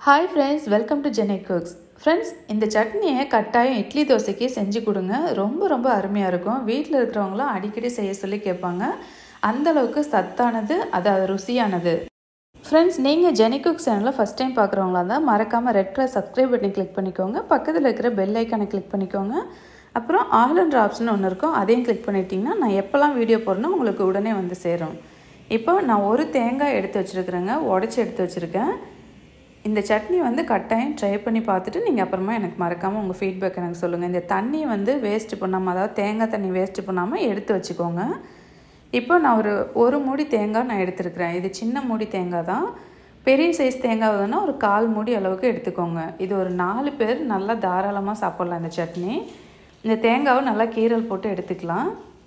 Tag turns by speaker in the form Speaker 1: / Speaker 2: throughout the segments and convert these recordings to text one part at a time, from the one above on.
Speaker 1: hi friends welcome to Jenny cooks friends இந்த சட்னியை கட்டாயம் இட்லி தோசைக்கு செஞ்சு கொடுங்க ரொம்ப ரொம்ப அருமையாக இருக்கும் வீட்டில் இருக்கிறவங்களாம் அடிக்கடி செய்ய சொல்லி கேட்பாங்க அந்த அளவுக்கு சத்தானது அது ருசியானது ஃப்ரெண்ட்ஸ் நீங்கள் ஜெனி குக் சேனலில் ஃபஸ்ட் டைம் பார்க்குறவங்களா இருந்தால் மறக்காமல் ரெட் கலர் சப்ஸ்கிரைப் பட்டனை கிளிக் பண்ணிக்கோங்க பக்கத்தில் இருக்கிற பெல் ஐக்கானை கிளிக் பண்ணிக்கோங்க அப்புறம் ஆல் அண்ட் ஆப்ஷன் ஒன்று இருக்கும் அதையும் கிளிக் பண்ணிட்டீங்கன்னா நான் எப்போல்லாம் வீடியோ போடுறேனோ உங்களுக்கு உடனே வந்து சேரும் இப்போ நான் ஒரு தேங்காய் எடுத்து வச்சுருக்குறேங்க உடச்சி எடுத்து வச்சுருக்கேன் இந்த சட்னி வந்து கட்டாயம் ட்ரை பண்ணி பார்த்துட்டு நீங்கள் அப்புறமா எனக்கு மறக்காமல் உங்கள் ஃபீட்பேக் எனக்கு சொல்லுங்கள் இந்த தண்ணி வந்து வேஸ்ட் பண்ணாமல் அதாவது தேங்காய் தண்ணி வேஸ்ட் பண்ணாமல் எடுத்து வச்சுக்கோங்க இப்போ நான் ஒரு ஒரு மூடி தேங்காய் நான் எடுத்துருக்கிறேன் இது சின்ன மூடி தேங்காய் தான் பெரிய சைஸ் தேங்காய் வேணுன்னா ஒரு கால் மூடி அளவுக்கு எடுத்துக்கோங்க இது ஒரு நாலு பேர் நல்லா தாராளமாக சாப்பிட்லாம் இந்த சட்னி இந்த தேங்காவை நல்லா கீரல் போட்டு எடுத்துக்கலாம்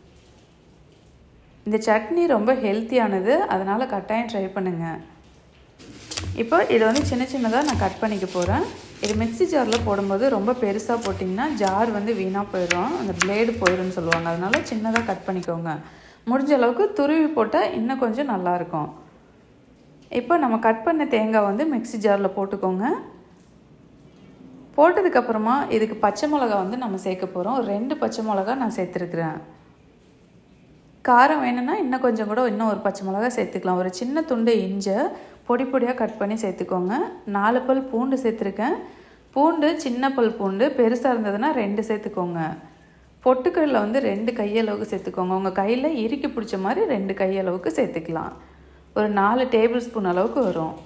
Speaker 1: இந்த சட்னி ரொம்ப ஹெல்த்தியானது அதனால் கட்டாயம் ட்ரை பண்ணுங்கள் இப்போ இதை வந்து சின்ன சின்னதாக நான் கட் பண்ணிக்க போகிறேன் இது மிக்ஸி ஜாரில் போடும்போது ரொம்ப பெருசாக போட்டிங்கன்னா ஜார் வந்து வீணாக போயிடும் அந்த பிளேடு போயிடும்னு சொல்லுவாங்க அதனால சின்னதாக கட் பண்ணிக்கோங்க முடிஞ்ச அளவுக்கு துருவி போட்டால் இன்னும் கொஞ்சம் நல்லாயிருக்கும் இப்போ நம்ம கட் பண்ண தேங்காய் வந்து மிக்ஸி ஜாரில் போட்டுக்கோங்க போட்டதுக்கப்புறமா இதுக்கு பச்சை மிளகா வந்து நம்ம சேர்க்க போகிறோம் ரெண்டு பச்சை மிளகா நான் சேர்த்துருக்குறேன் காரம் வேணும்னா இன்னும் கொஞ்சம் கூட இன்னும் ஒரு பச்சை மிளகா சேர்த்துக்கலாம் ஒரு சின்ன துண்டு இஞ்சை பொடி பொடியாக கட் பண்ணி சேர்த்துக்கோங்க நாலு பல் பூண்டு சேர்த்துருக்கேன் பூண்டு சின்ன பல் பூண்டு பெருசாக இருந்ததுன்னா ரெண்டு சேர்த்துக்கோங்க பொட்டுக்கடலை வந்து ரெண்டு கையளவுக்கு சேர்த்துக்கோங்க உங்கள் கையில் இறுக்கி பிடிச்ச மாதிரி ரெண்டு கையளவுக்கு சேர்த்துக்கலாம் ஒரு நாலு டேபிள் ஸ்பூன் அளவுக்கு வரும்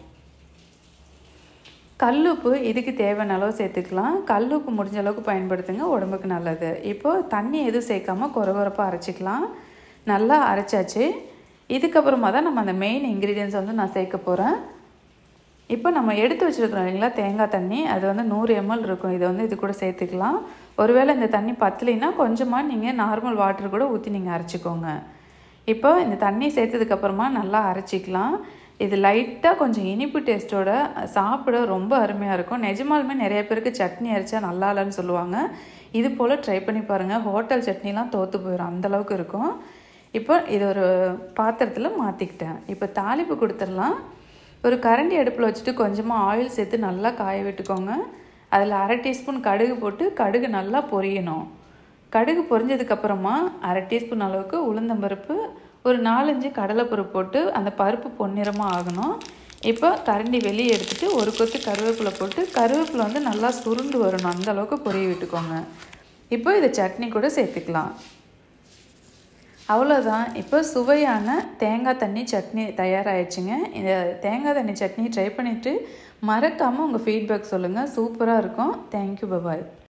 Speaker 1: கல்லுப்பு இதுக்கு தேவையான அளவு சேர்த்துக்கலாம் கல்லுப்பு முடிஞ்ச அளவுக்கு பயன்படுத்துங்க உடம்புக்கு நல்லது இப்போது தண்ணி எதுவும் சேர்க்காம குறகுறப்பாக அரைச்சிக்கலாம் நல்லா அரைச்சாச்சு இதுக்கப்புறமா தான் நம்ம அந்த மெயின் இன்க்ரீடியன்ஸ் வந்து நான் சேர்க்க போகிறேன் இப்போ நம்ம எடுத்து வச்சுருக்கிறோம் இல்லைங்களா தேங்காய் தண்ணி அது வந்து நூறு எம்எல் இருக்கும் இதை வந்து இது கூட சேர்த்துக்கலாம் ஒருவேளை இந்த தண்ணி பத்தலைன்னா கொஞ்சமாக நீங்கள் நார்மல் வாட்டர் கூட ஊற்றி நீங்கள் அரைச்சிக்கோங்க இப்போ இந்த தண்ணி சேர்த்ததுக்கப்புறமா நல்லா அரைச்சிக்கலாம் இது லைட்டாக கொஞ்சம் இனிப்பு டேஸ்ட்டோட சாப்பிட ரொம்ப அருமையாக இருக்கும் நிஜமாலுமே நிறைய பேருக்கு சட்னி அரைச்சா நல்லா இல்லைன்னு சொல்லுவாங்க இது போல் ட்ரை பண்ணி பாருங்கள் ஹோட்டல் சட்னிலாம் தோற்று போயிடும் அந்தளவுக்கு இருக்கும் இப்போ இது ஒரு பாத்திரத்தில் மாற்றிக்கிட்டேன் இப்போ தாளிப்பு கொடுத்துடலாம் ஒரு கரண்டி அடுப்பில் வச்சுட்டு கொஞ்சமாக ஆயில் சேர்த்து நல்லா காய விட்டுக்கோங்க அதில் அரை டீஸ்பூன் கடுகு போட்டு கடுகு நல்லா பொரியணும் கடுகு பொரிஞ்சதுக்கப்புறமா அரை டீஸ்பூன் அளவுக்கு உளுந்தம்பருப்பு ஒரு நாலஞ்சு கடலைப்பருப்பு போட்டு அந்த பருப்பு பொன்னிறமாக ஆகணும் இப்போ கரண்டி வெளியே எடுத்துகிட்டு ஒரு கொத்து கருவேப்பிலை போட்டு கருவேப்பிலை வந்து நல்லா சுருண்டு வரணும் அந்த அளவுக்கு பொரிய விட்டுக்கோங்க இப்போ இதை சட்னி கூட சேர்த்துக்கலாம் அவ்வளோதான் இப்போ சுவையான தேங்காய் தண்ணி சட்னி தயாராகிடுச்சுங்க இந்த தேங்காய் தண்ணி சட்னி ட்ரை பண்ணிவிட்டு மறக்காமல் உங்கள் ஃபீட்பேக் சொல்லுங்கள் சூப்பராக இருக்கும் தேங்க்யூ பபாய்